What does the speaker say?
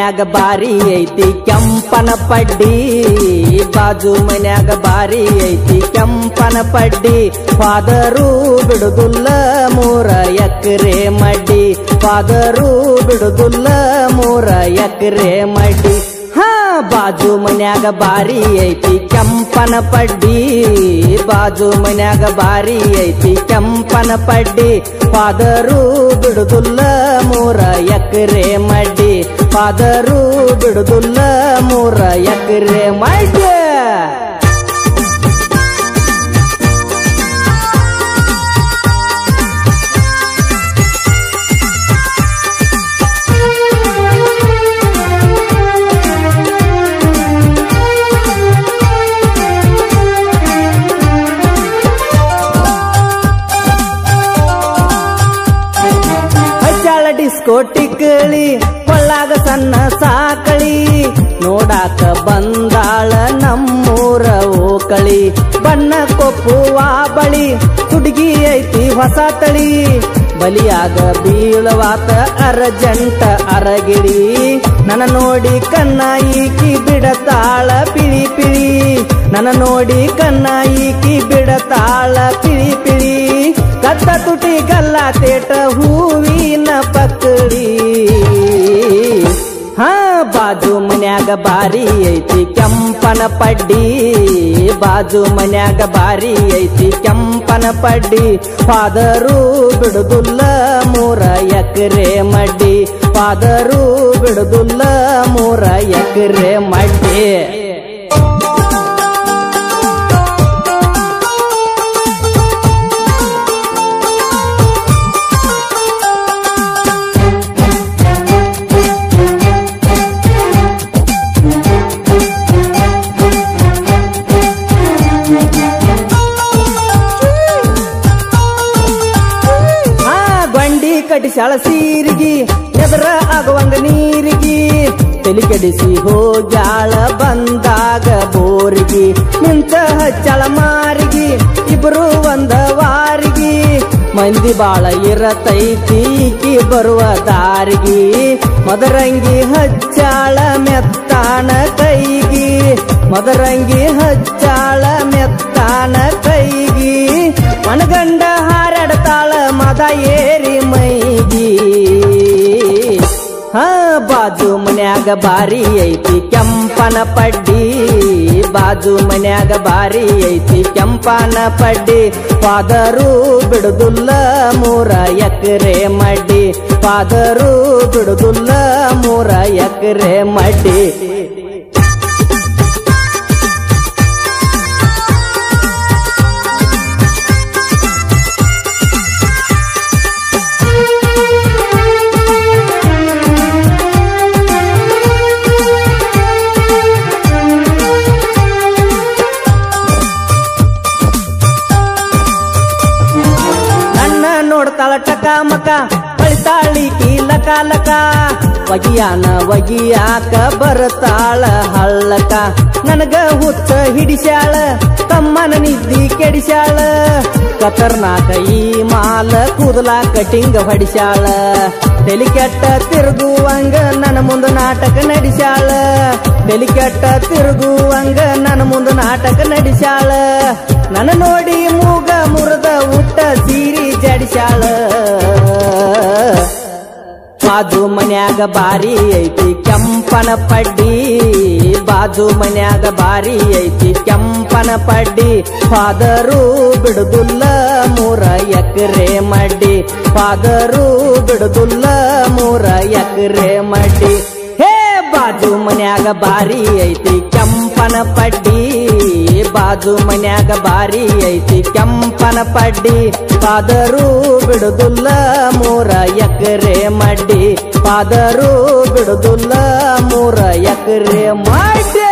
ಮನ್ಯಾಗ ಬಾರಿ ಐತಿ ಕೆಂಪನ ಪಡ್ಡಿ ಬಾಜು ಮನ್ಯಾಗ ಬಾರಿ ಐತಿ ಕೆಂಪನ ಪಡ್ಡಿ ಫಾದರು ಬಿಡುದುಲ್ಲ ಮೂರ ಎಕರೆ ಮಡ್ಡಿ ಫಾದರು ಬಿಡುದುಲ್ಲ ಮೂರ ಎಕರೆ ಮಡ್ಡಿ ಹಾ ಬಾಜು ಮನ್ಯಾಗ ಬಾರಿ ಐತಿ ಕೆಂಪನ ಪಡ್ಡಿ ಬಾಜು ಮನ್ಯಾಗ ಬಾರಿ ಐತಿ ಕೆಂಪನ ಪಡ್ಡಿ ಫಾದರು ಬಿಡುದುಲ್ಲ ಮೂರ ಎಕರೆ ಮಡ್ಡಿ ಫಾದರು ಬಿಡುದುಲ್ಲ ಮೂರ ಎಕರೆ ಮಡ್ಡಿ ಹಚ್ಚಾಳ ಡಿಸ್ಕೋಟಿಕಳಿ ಕೊಳ್ಳಾಗ ಸಣ್ಣ ಸಾಕಳಿ ನೋಡಾಕ ಬಂದಾಳ ನಮ್ಮೂರ ಓಕಳಿ ಬಣ್ಣ ಕೊಪ್ಪುವ ಬಳಿ ಹುಡುಗಿ ಐತಿ ಹೊಸ ತಳಿ ಬಲಿಯಾಗ ಬೀಳವಾತ ಅರಜಂಟ ಅರಗಿಳಿ ನನ್ನ ನೋಡಿ ಕಣ್ಣ ಈಕಿ ಬಿಡತಾಳ ಪಿಳಿ ಪಿಳಿ ನನ್ನ ನೋಡಿ ಕಣ್ಣ ಈಕಿ ಬಿಡತಾಳ ಪಿಳಿ ಪಿಳಿ ಕತ್ತ ತುಟಿ ಗಲ್ಲ ತೇಟ ಹೂವಿನ ಪಕ್ಕಡಿ ಹಾ ಬಾಜು ಮನ್ಯಾಗ ಬಾರಿ ಐತಿ ಕೆಂಪನ ಪಡ್ಡಿ ಬಾಜು ಮನ್ಯಾಗ ಬಾರಿ ಐತಿ ಕೆಂಪನ ಪಡ್ಡಿ ಫಾದರು ಬಿಡುದುಲ್ಲ ಮೂರ ಎಕರೆ ಮಡ್ಡಿ ಫಾದರು ಬಿಡುದುಲ್ಲ ಮೂರ ಎಕರೆ ಮಡ್ಡಿ ಆ ಗೊಂಡಿ ಕಟಿಸಾಳ ಸೀರಿಗಿ ಎದರ ಆಗುವಂಗ ನೀರಿಗಿ ತಲಿ ಕೆಡಿಸಿ ಹೋಗ್ಯಾಳ ಬಂದಾಗ ಬೋರಿಗಿ ನಿಂತ ಹಚ್ಚಳ ಮಾರಿಗಿ ಇಬ್ರು ಒಂದ ವಾರಿಗಿ ಮಂದಿ ಬಾಳ ಇರತೈತಿ ಈಕಿ ಬರುವ ದಾರಿಗಿ ಮದರಂಗಿ ಹಚ್ಚಾಳ ಮೆತ್ತಾನ ಕೈಗಿ ಮದರಂಗಿ ಹಚ್ಚಾಳ ಮೆತ್ತಾನ ಕೈಗಿ ಮನಗಂಡ ಹಾರಾಡ್ತಾಳ ಮದ ಏರಿ ಮೈಗಿ ಹಾ ಬಾಜು ಮನ್ಯಾಗ ಬಾರಿ ಐತಿ ಕೆಂಪನ ಪಡ್ಡಿ ಬಾಜು ಮನ್ಯಾಗ ಬಾರಿ ಐತಿ ಕೆಂಪನ ಪಡ್ಡಿ ಫಾದರು ಬಿಡುದುಲ್ಲ ಮೂರ ಎಕರೆ ಮಡ್ಡಿ ಫಾದರು ಬಿಡುದುಲ್ಲ ಮೂರ ಎಕರೆ ಮಡ್ಡಿ ನನ್ನ ನೋಡ್ತಾಳ ಟಕ ಮಕ ಬಳಿತಾಳಿ ಲಕ ಲಕ ವಗಿಯಾನ ವಗಿಯಾಕ ಬರತಾಳ ಹಳ್ಳಕ ನನಗ ಹುತ್ತ ಹಿಡಿಸ್ಯಾಳ ತಮ್ಮನ ನಿದ್ದಿ ಕೆಡಿಸ್ಯಾಳ ಕತರ್ನಾಕ ಈ ಮಾಲ ಕೂದಲ ಕಟಿಂಗ್ ಹೊಡಿಸ್ಯಾಳ ತಲಿ ಕೆಟ್ಟ ತಿರುಗುವಂಗ ನನ್ನ ಮುಂದ ನಾಟಕ ನಡೆಸ್ಯಾಳ ತಲಿ ಕೆಟ್ಟ ತಿರುಗುವಂಗ ನನ್ನ ಮುಂದ ನಾಟಕ ನಡೆಸ್ಯಾಳ ನನ್ನ ನೋಡಿ ಮೂಗ ಮುರಿದ ಊಟ ಸೀರಿ ಜಡಿಸ್ಯಾಳ ಬಾಜು ಮನ್ಯಾಗ ಬಾರಿ ಐತಿ ಕೆಂಪನ ಪಡ್ಡಿ ಬಾಜು ಮನ್ಯಾಗ ಬಾರಿ ಐತಿ ಕೆಂಪನ ಪಡ್ಡಿ ಫಾದರು ಬಿಡುದುಲ್ಲ ಮೂರ ಎಕರೆ ಮಡ್ಡಿ ಫಾದರು ಬಿಡುದುಲ್ಲ ಮೂರ ಎಕರೆ ಮಡ್ಡಿ ಹೇ ಬಾಜು ಮನ್ಯಾಗ ಬಾರಿ ಐತಿ ಕೆಂಪನ ಪಡ್ಡಿ ಬಾಜು ಮನ್ಯಾಗ ಬಾರಿ ಐತಿ ಕೆಂಪನ ಪಡ್ಡಿ ಪಾದರು ಬಿಡುದುಲ್ಲ ಮೂರ ಎಕರೆ ಮಡ್ಡಿ ಪಾದರು ಬಿಡುದುಲ್ಲ ಮೂರ ಎಕರೆ ಮಡ್ಡಿ